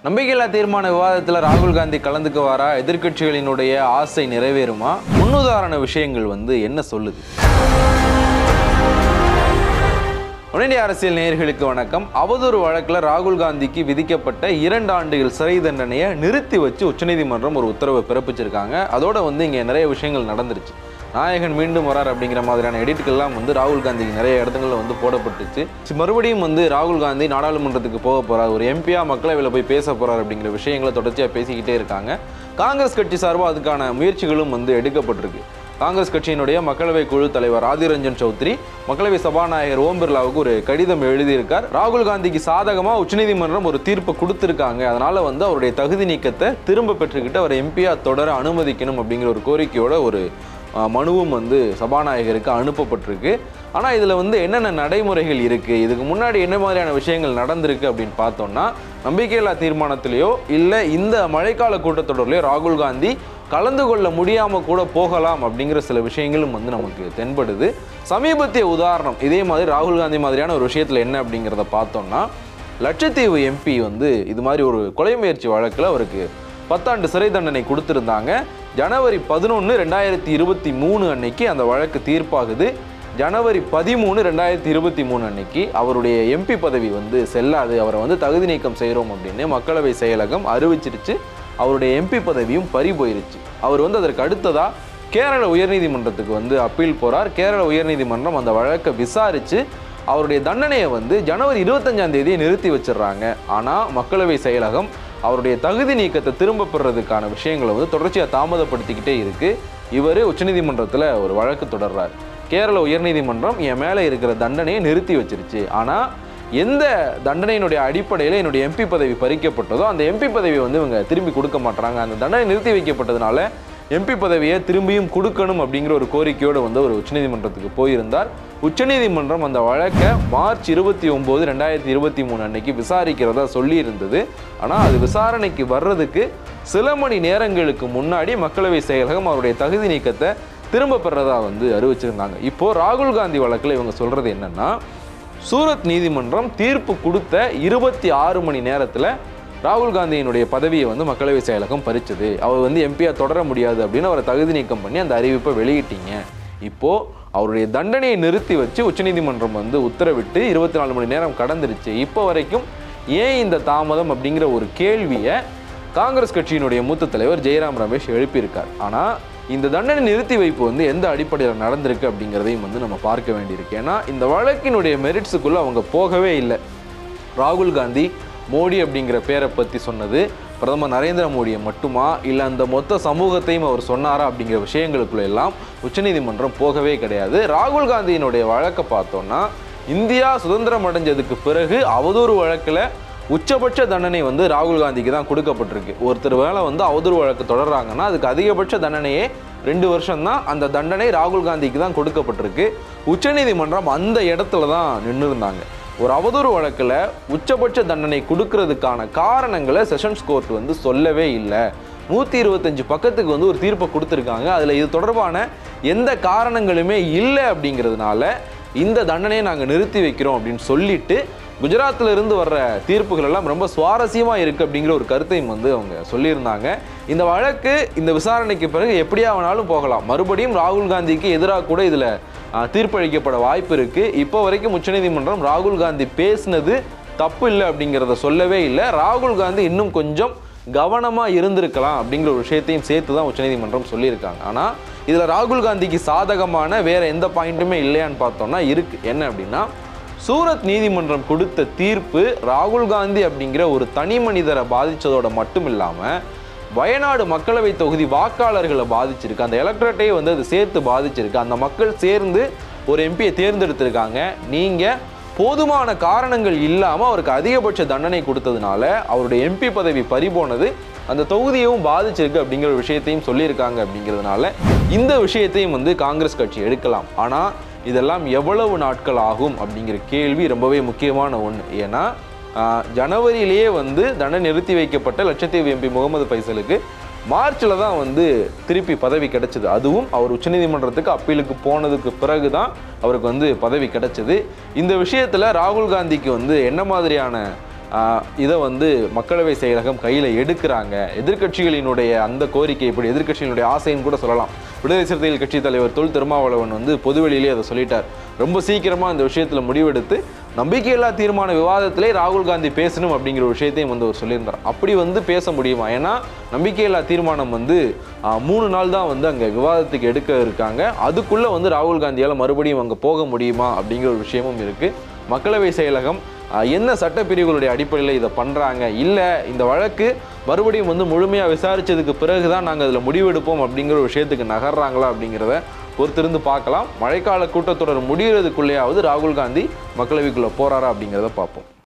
நம்பிக்கையில்லா தீர்மான விவாதத்தில் ராகுல் காந்தி கலந்துக்குவாரா எதிர்க்கட்சிகளினுடைய ஆசை நிறைவேறுமா முன்னுதாரண விஷயங்கள் வந்து என்ன சொல்லுது உடனடி அரசியல் நேயர்களுக்கு வணக்கம் அவதூறு வழக்கில் ராகுல் காந்திக்கு விதிக்கப்பட்ட இரண்டு ஆண்டுகள் சிறை தண்டனையை நிறுத்தி வச்சு உச்சநீதிமன்றம் ஒரு உத்தரவை பிறப்பிச்சிருக்காங்க அதோட வந்து இங்கே நிறைய விஷயங்கள் நடந்துருச்சு நாயகன் மீண்டும் வரார் அப்படிங்கிற மாதிரியான எடிட்டுகள்லாம் வந்து ராகுல் காந்திக்கு நிறைய இடத்துங்களில் வந்து போடப்பட்டுச்சு சி- மறுபடியும் வந்து ராகுல் காந்தி நாடாளுமன்றத்துக்கு போக போறார் ஒரு எம்பியா மக்களவையில் போய் பேச போறார் அப்படிங்கிற விஷயங்களை தொடர்ச்சியாக பேசிக்கிட்டே இருக்காங்க காங்கிரஸ் கட்சி சார்பாக அதுக்கான முயற்சிகளும் வந்து எடுக்கப்பட்டிருக்கு காங்கிரஸ் கட்சியினுடைய மக்களவை குழு தலைவர் ஆதிர் ரஞ்சன் சௌத்ரி மக்களவை சபாநாயகர் ஓம் பிர்லாவுக்கு ஒரு கடிதம் எழுதியிருக்கார் ராகுல் காந்திக்கு சாதகமா உச்சநீதிமன்றம் ஒரு தீர்ப்பு கொடுத்திருக்காங்க அதனால வந்து அவருடைய தகுதி நீக்கத்தை திரும்ப பெற்றுக்கிட்டு அவர் எம்பியா தொடர அனுமதிக்கணும் அப்படிங்கிற ஒரு கோரிக்கையோட ஒரு அஹ், மனுவும் வந்து சபாநாயகருக்கு அனுப்பப்பட்டிருக்கு ஆனால் இதில் வந்து என்னென்ன நடைமுறைகள் இருக்குது இதுக்கு முன்னாடி என்ன மாதிரியான விஷயங்கள் நடந்திருக்கு அப்படின்னு பார்த்தோம்னா நம்பிக்கையில்லா தீர்மானத்திலேயோ இல்லை இந்த மழைக்கால கூட்டத்தொடர்லையோ ராகுல் காந்தி கலந்து கொள்ள முடியாமல் கூட போகலாம் அப்படிங்கிற சில விஷயங்களும் வந்து நமக்கு தென்படுது சமீபத்திய உதாரணம் இதே மாதிரி ராகுல் காந்தி மாதிரியான ஒரு விஷயத்தில் என்ன அப்படிங்கிறத பார்த்தோம்னா லட்சத்தீவு எம்பி வந்து இது மாதிரி ஒரு கொலை முயற்சி வழக்கில் அவருக்கு பத்தாண்டு சிறை தண்டனை கொடுத்துருந்தாங்க ஜனவரி பதினொன்று ரெண்டாயிரத்தி இருபத்தி மூணு அன்னைக்கு அந்த வழக்கு தீர்ப்பாகுது ஜனவரி பதிமூணு ரெண்டாயிரத்தி இருபத்தி மூணு அன்னைக்கு அவருடைய எம்பி பதவி வந்து செல்லாது அவரை வந்து தகுதி நீக்கம் செய்கிறோம் அப்படின்னு மக்களவை செயலகம் அறிவிச்சிருச்சு அவருடைய எம்பி பதவியும் பறி போயிருச்சு அவர் வந்து அதற்கு அடுத்ததா கேரள உயர்நீதிமன்றத்துக்கு வந்து அப்பீல் போறார் கேரள உயர்நீதிமன்றம் அந்த வழக்கை விசாரிச்சு அவருடைய தண்டனையை வந்து ஜனவரி இருபத்தஞ்சாம் தேதியை நிறுத்தி வச்சிடுறாங்க ஆனால் மக்களவை செயலகம் அவருடைய தகுதி நீக்கத்தை திரும்ப பெறுறதுக்கான விஷயங்களை வந்து தொடர்ச்சியாக தாமதப்படுத்திக்கிட்டே இருக்கு இவர் உச்சநீதிமன்றத்தில் ஒரு வழக்கு தொடர்றார் கேரள உயர்நீதிமன்றம் என் மேலே இருக்கிற தண்டனையை நிறுத்தி வச்சிருச்சு ஆனால் எந்த தண்டனையினுடைய அடிப்படையில் என்னுடைய எம்பி பதவி பறிக்கப்பட்டதோ அந்த எம்பி பதவியை வந்து இவங்க திரும்பி கொடுக்க மாட்டாங்க அந்த தண்டனை நிறுத்தி வைக்கப்பட்டதுனால எம்பி பதவியை திரும்பியும் கொடுக்கணும் அப்படிங்கிற ஒரு கோரிக்கையோடு வந்து ஒரு உச்சநீதிமன்றத்துக்கு போயிருந்தார் உச்சநீதிமன்றம் அந்த வழக்கை மார்ச் இருபத்தி ஒம்பது ரெண்டாயிரத்தி இருபத்தி மூணு அன்னைக்கு விசாரிக்கிறதா சொல்லி இருந்தது ஆனால் அது விசாரணைக்கு வர்றதுக்கு சில மணி நேரங்களுக்கு முன்னாடி மக்களவை செயலகம் அவருடைய தகுதி நீக்கத்தை திரும்ப பெறதா வந்து அறிவிச்சிருந்தாங்க இப்போ ராகுல் காந்தி வழக்கில் இவங்க சொல்றது என்னன்னா சூரத் நீதிமன்றம் தீர்ப்பு கொடுத்த இருபத்தி ஆறு மணி நேரத்தில் ராகுல் காந்தியினுடைய பதவியை வந்து மக்களவை செயலகம் பறிச்சது அவர் வந்து எம்பியா தொடர முடியாது அப்படின்னு அவரை தகுதி நீக்கம் பண்ணி அந்த அறிவிப்பை வெளியிட்டீங்க இப்போ அவருடைய தண்டனையை நிறுத்தி வச்சு உச்சநீதிமன்றம் வந்து உத்தரவிட்டு இருபத்தி நாலு மணி நேரம் கடந்துருச்சு இப்போ வரைக்கும் ஏன் இந்த தாமதம் அப்படிங்கிற ஒரு கேள்வியை காங்கிரஸ் கட்சியினுடைய மூத்த தலைவர் ஜெயராம் ரமேஷ் எழுப்பியிருக்கார் ஆனால் இந்த தண்டனை நிறுத்தி வைப்பு வந்து எந்த அடிப்படையில் நடந்திருக்கு அப்படிங்கிறதையும் வந்து நம்ம பார்க்க வேண்டியிருக்கு ஏன்னா இந்த வழக்கினுடைய மெரிட்ஸுக்குள்ளே அவங்க போகவே இல்லை ராகுல் காந்தி மோடி அப்படிங்கிற பேரை பற்றி சொன்னது பிரதமர் நரேந்திர மோடியை மட்டுமா இல்லை அந்த மொத்த சமூகத்தையும் அவர் சொன்னாரா அப்படிங்கிற விஷயங்களுக்குள்ள எல்லாம் உச்சநீதிமன்றம் போகவே கிடையாது ராகுல் காந்தியினுடைய வழக்கை பார்த்தோம்னா இந்தியா சுதந்திரம் அடைஞ்சதுக்கு பிறகு அவதூறு வழக்கில் உச்சபட்ச தண்டனை வந்து ராகுல் காந்திக்கு தான் கொடுக்கப்பட்டிருக்கு ஒருத்தர் வேலை வந்து அவதூறு வழக்கு தொடர்றாங்கன்னா அதுக்கு அதிகபட்ச தண்டனையே ரெண்டு வருஷம் தான் அந்த தண்டனை ராகுல் காந்திக்கு தான் கொடுக்கப்பட்டிருக்கு உச்சநீதிமன்றம் அந்த இடத்துல தான் நின்று இருந்தாங்க ஒரு அவதூறு வழக்கில் உச்சபட்ச தண்டனை கொடுக்கறதுக்கான காரணங்களை செஷன்ஸ் கோர்ட் வந்து சொல்லவே இல்லை நூற்றி இருபத்தஞ்சு பக்கத்துக்கு வந்து ஒரு தீர்ப்பை கொடுத்துருக்காங்க அதில் இது தொடர்பான எந்த காரணங்களுமே இல்லை அப்படிங்கிறதுனால இந்த தண்டனையை நாங்கள் நிறுத்தி வைக்கிறோம் அப்படின்னு சொல்லிட்டு குஜராத்தில் இருந்து வர்ற தீர்ப்புகள் எல்லாம் ரொம்ப சுவாரஸ்யமாக இருக்குது அப்படிங்கிற ஒரு கருத்தையும் வந்து அவங்க சொல்லியிருந்தாங்க இந்த வழக்கு இந்த விசாரணைக்கு பிறகு எப்படியா வேணாலும் போகலாம் மறுபடியும் ராகுல் காந்திக்கு எதிராக கூட இதில் தீர்ப்பளிக்கப்பட வாய்ப்பு இருக்குது இப்போ வரைக்கும் உச்சநீதிமன்றம் ராகுல் காந்தி பேசினது தப்பு இல்லை அப்படிங்கிறத சொல்லவே இல்லை ராகுல் காந்தி இன்னும் கொஞ்சம் கவனமாக இருந்திருக்கலாம் அப்படிங்கிற ஒரு விஷயத்தையும் சேர்த்து தான் உச்சநீதிமன்றம் சொல்லியிருக்காங்க ஆனால் இதில் ராகுல் காந்திக்கு சாதகமான வேற எந்த பாயிண்ட்டுமே இல்லையான்னு பார்த்தோம்னா இருக்கு என்ன அப்படின்னா சூரத் நீதிமன்றம் கொடுத்த தீர்ப்பு ராகுல் காந்தி அப்படிங்கிற ஒரு தனி மனிதரை பாதிச்சதோட மட்டும் இல்லாமல் வயநாடு மக்களவை தொகுதி வாக்காளர்களை பாதிச்சிருக்கு அந்த எலக்ட்ரேட்டையே வந்து அது சேர்த்து பாதிச்சிருக்கு அந்த மக்கள் சேர்ந்து ஒரு எம்பியை தேர்ந்தெடுத்திருக்காங்க நீங்கள் போதுமான காரணங்கள் இல்லாமல் அவருக்கு அதிகபட்ச தண்டனை கொடுத்ததுனால அவருடைய எம்பி பதவி பறிபோனது அந்த தொகுதியையும் பாதிச்சிருக்கு அப்படிங்கிற ஒரு விஷயத்தையும் சொல்லியிருக்காங்க அப்படிங்கிறதுனால இந்த விஷயத்தையும் வந்து காங்கிரஸ் கட்சி எடுக்கலாம் ஆனால் இதெல்லாம் எவ்வளவு நாட்கள் ஆகும் அப்படிங்கிற கேள்வி ரொம்பவே முக்கியமான ஒன்று ஏன்னா ஆஹ், ஜனவரியிலேயே வந்து தண்டனை நிறுத்தி வைக்கப்பட்ட லட்சத்தீவு எம்பி முகமது ஃபைசலுக்கு மார்ச்சில் தான் வந்து திருப்பி பதவி கிடைச்சது அதுவும் அவர் உச்சநீதிமன்றத்துக்கு அப்பீலுக்கு போனதுக்கு பிறகு தான் அவருக்கு வந்து பதவி கிடைச்சது இந்த விஷயத்தில் ராகுல் காந்திக்கு வந்து என்ன மாதிரியான ஆஹ், இதை வந்து மக்களவை செயலகம் கையில் எடுக்கிறாங்க எதிர்க்கட்சிகளினுடைய அந்த கோரிக்கை இப்படி எதிர்க்கட்சிகளுடைய ஆசைன்னு கூட சொல்லலாம் விடுதலை சிறுத்தைகள் கட்சி தலைவர் தொல் திருமாவளவன் வந்து பொதுவெளியிலே அதை சொல்லிட்டார் ரொம்ப சீக்கிரமாக இந்த விஷயத்தில் முடிவெடுத்து நம்பிக்கையில்லா தீர்மான விவாதத்திலே ராகுல் காந்தி பேசணும் அப்படிங்கிற ஒரு விஷயத்தையும் வந்து அவர் சொல்லியிருந்தார் அப்படி வந்து பேச முடியுமா ஏன்னா நம்பிக்கையில்லா தீர்மானம் வந்து ஆஹ், மூணு நாள் தான் வந்து அங்கே விவாதத்துக்கு எடுக்க இருக்காங்க அதுக்குள்ளே வந்து ராகுல் காந்தியால் மறுபடியும் அங்கே போக முடியுமா அப்படிங்கிற ஒரு விஷயமும் இருக்குது மக்களவை செயலகம் ஆஹ், என்ன சட்டப்பிரிவுகளுடைய அடிப்படையில் இதை பண்ணுறாங்க இல்லை இந்த வழக்கு மறுபடியும் வந்து முழுமையாக விசாரிச்சதுக்கு பிறகு தான் நாங்கள் அதில் முடிவெடுப்போம் அப்படிங்கிற ஒரு விஷயத்துக்கு நகர்றாங்களா அப்படிங்கிறத பொறுத்திருந்து பார்க்கலாம் மழைக்கால கூட்டத்தொடர் முடிகிறதுக்குள்ளேயாவது ராகுல் காந்தி மக்களவைக்குள்ளே போறாரா அப்படிங்கிறத பார்ப்போம்